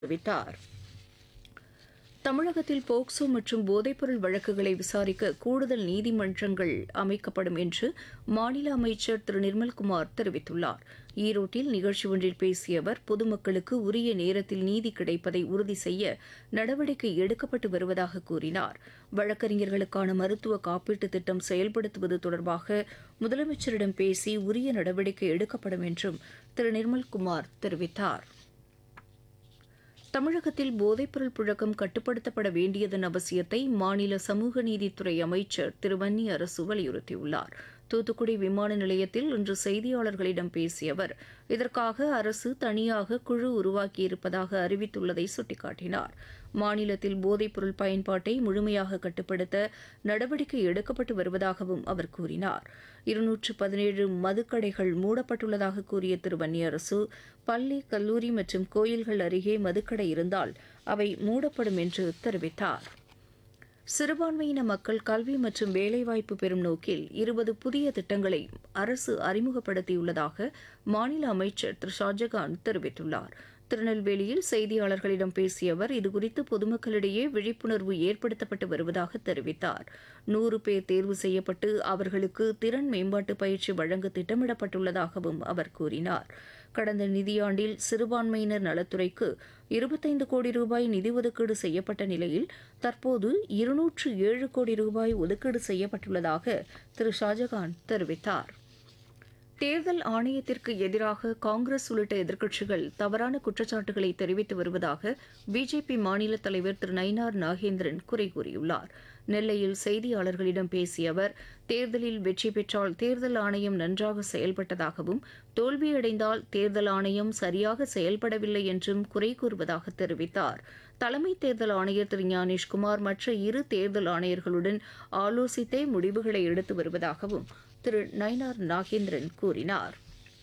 தெரிவித்தார் தமிழகத்தில் போக்சோ மற்றும் போதைப்பொருள் வழக்குகளை விசாரிக்க கூடுதல் நீதிமன்றங்கள் அமைக்கப்படும் என்று மாநில அமைச்சர் திரு நிர்மல்குமார் தெரிவித்துள்ளார் ஈரோட்டில் நிகழ்ச்சி ஒன்றில் பேசிய அவர் பொதுமக்களுக்கு உரிய நேரத்தில் நீதி கிடைப்பதை உறுதி செய்ய நடவடிக்கை எடுக்கப்பட்டு வருவதாக கூறினார் வழக்கறிஞர்களுக்கான மருத்துவ காப்பீட்டு திட்டம் செயல்படுத்துவது தொடர்பாக முதலமைச்சரிடம் பேசி உரிய நடவடிக்கை எடுக்கப்படும் என்றும் திரு நிர்மல்குமார் தெரிவித்தார் தமிழகத்தில் போதைப்பொருள் புழக்கம் கட்டுப்படுத்தப்பட வேண்டியதன் அவசியத்தை மாநில சமூக நீதித்துறை அமைச்சர் திரு வன்னி அரசு வலியுறுத்தியுள்ளார் தூத்துக்குடி விமான நிலையத்தில் இன்று செய்தியாளர்களிடம் பேசிய அவர் இதற்காக அரசு தனியாக குழு உருவாக்கியிருப்பதாக அறிவித்துள்ளதை சுட்டிக்காட்டினார் மாநிலத்தில் போதைப்பொருள் பயன்பாட்டை முழுமையாக கட்டுப்படுத்த நடவடிக்கை எடுக்கப்பட்டு வருவதாகவும் அவர் கூறினார் இருநூற்று பதினேழு மதுக்கடைகள் மூடப்பட்டுள்ளதாக கூறிய திரு வன்னியரசு பள்ளி கல்லூரி மற்றும் கோயில்கள் அருகே மதுக்கடை இருந்தால் அவை மூடப்படும் என்று தெரிவித்தார் சிறுபான்மையின மக்கள் கல்வி மற்றும் வேலைவாய்ப்பு பெறும் நோக்கில் இருபது புதிய திட்டங்களை அரசு அறிமுகப்படுத்தியுள்ளதாக மாநில அமைச்சர் திரு ஷாஜகான் தெரிவித்துள்ளார் திருநெல்வேலியில் செய்தியாளர்களிடம் பேசிய அவர் இதுகுறித்து பொதுமக்களிடையே விழிப்புணர்வு ஏற்படுத்தப்பட்டு வருவதாக தெரிவித்தார் நூறு பேர் தேர்வு செய்யப்பட்டு அவர்களுக்கு திறன் மேம்பாட்டு பயிற்சி வழங்க திட்டமிடப்பட்டுள்ளதாகவும் அவர் கூறினார் கடந்த நிதியாண்டில் சிறுபான்மையினர் நலத்துறைக்கு இருபத்தைந்து கோடி ரூபாய் நிதி ஒதுக்கீடு செய்யப்பட்ட நிலையில் தற்போது இருநூற்று ஏழு கோடி ரூபாய் ஒதுக்கீடு செய்யப்பட்டுள்ளதாக திரு ஷாஜகான் தெரிவித்தார் தேர்தல் ஆணையத்திற்கு எதிராக காங்கிரஸ் உள்ளிட்ட எதிர்க்கட்சிகள் தவறான குற்றச்சாட்டுகளை தெரிவித்து வருவதாக பிஜேபி மாநில தலைவர் திரு நயினார் நாகேந்திரன் குறை கூறியுள்ளார் நெல்லையில் செய்தியாளர்களிடம் பேசிய அவர் தேர்தலில் வெற்றி பெற்றால் தேர்தல் ஆணையம் நன்றாக செயல்பட்டதாகவும் தோல்வியடைந்தால் தேர்தல் ஆணையம் சரியாக செயல்படவில்லை என்றும் குறை கூறுவதாக தெரிவித்தார் தலைமை தேர்தல் ஆணையர் திரு ஞானேஷ்குமார் மற்ற இரு தேர்தல் ஆணையர்களுடன் ஆலோசித்தே முடிவுகளை எடுத்து வருவதாகவும் திரு நயினார் நாகேந்திரன் கூறினார்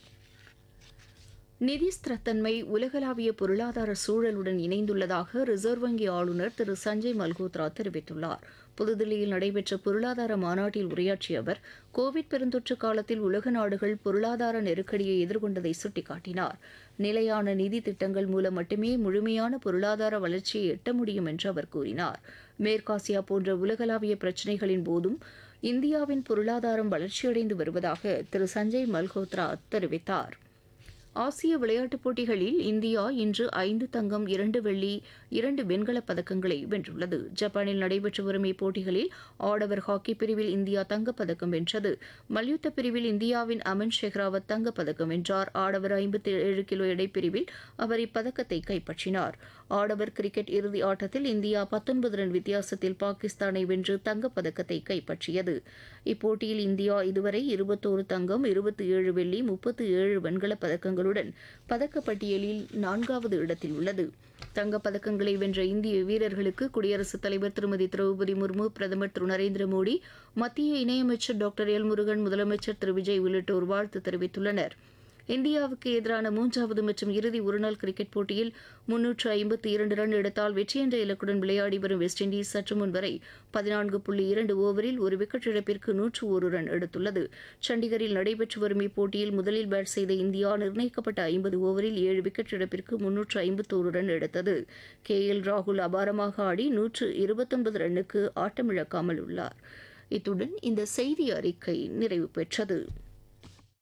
நிதி ஸ்திரத்தன்மை உலகளாவிய பொருளாதார சூழலுடன் இணைந்துள்ளதாக ரிசர்வ் வங்கி ஆளுநர் திரு சஞ்சய் மல்கோத்ரா தெரிவித்துள்ளார் புதுதில்லியில் நடைபெற்ற பொருளாதார மாநாட்டில் உரையாற்றிய அவர் கோவிட் பெருந்தொற்று காலத்தில் உலக நாடுகள் பொருளாதார நெருக்கடியை எதிர்கொண்டதை சுட்டிக்காட்டினார் நிலையான நிதி திட்டங்கள் மூலம் மட்டுமே முழுமையான பொருளாதார வளர்ச்சியை எட்ட முடியும் என்று அவர் கூறினார் மேற்காசியா போன்ற உலகளாவிய பிரச்சினைகளின் போதும் இந்தியாவின் பொருளாதாரம் வளர்ச்சியடைந்து வருவதாக திரு சஞ்சய் மல்கோத்ரா தெரிவித்தார் ஆசிய விளையாட்டுப் போட்டிகளில் இந்தியா இன்று ஐந்து தங்கம் இரண்டு வெள்ளி இரண்டு வெண்கலப் பதக்கங்களை வென்றுள்ளது ஜப்பானில் நடைபெற்று வரும் இப்போட்டிகளில் ஆடவர் ஹாக்கி பிரிவில் இந்தியா தங்கப்பதக்கம் வென்றது மல்யுத்த பிரிவில் இந்தியாவின் அமன் ஷெஹ்ராவத் தங்கப்பதக்கம் வென்றார் ஆடவர் ஐம்பத்தி ஏழு கிலோ எடைப்பிரிவில் அவர் இப்பதக்கத்தை கைப்பற்றினார் ஆடவர் கிரிக்கெட் இறுதி ஆட்டத்தில் இந்தியா பத்தொன்பது ரன் வித்தியாசத்தில் பாகிஸ்தானை வென்று தங்கப்பதக்கத்தை கைப்பற்றியது இப்போட்டியில் இந்தியா இதுவரை இருபத்தோரு தங்கம் இருபத்தி ஏழு வெள்ளி முப்பத்தி ஏழு வெண்கலப் பதக்கங்களுடன் பதக்கப்பட்டியலில் நான்காவது இடத்தில் உள்ளது தங்கப் பதக்கங்களை வென்ற இந்திய வீரர்களுக்கு குடியரசுத் தலைவர் திருமதி திரௌபதி முர்மு பிரதமர் திரு நரேந்திர மோடி மத்திய இணையமைச்சர் டாக்டர் எல் முருகன் முதலமைச்சர் திரு விஜய் உள்ளிட்டோர் வாழ்த்து தெரிவித்துள்ளனா் இந்தியாவுக்கு எதிரான மூன்றாவது மற்றும் இறுதி ஒருநாள் கிரிக்கெட் போட்டியில் முன்னூற்று ஐம்பத்தி இரண்டு ரன் எடுத்தால் வெற்றி என்ற இலக்குடன் விளையாடி வரும் வெஸ்ட் இண்டீஸ் சற்று முன் வரை பதினான்கு புள்ளி இரண்டு ஓவரில் ஒரு விக்கெட் இழப்பிற்கு நூற்று ஒரு ரன் எடுத்துள்ளது சண்டிகரில் நடைபெற்று வரும் இப்போட்டியில் முதலில் பேட் செய்த இந்தியா நிர்ணயிக்கப்பட்ட ஐம்பது ஓவரில் ஏழு விக்கெட் இழப்பிற்கு முன்னூற்று ஐம்பத்தோரு ரன் எடுத்தது கே எல் ராகுல் அபாரமாக ஆடி நூற்று இருபத்தொன்பது ரன்னுக்கு ஆட்டமிழக்காமல் உள்ளார் இத்துடன் இந்த செய்தி அறிக்கை நிறைவு பெற்றது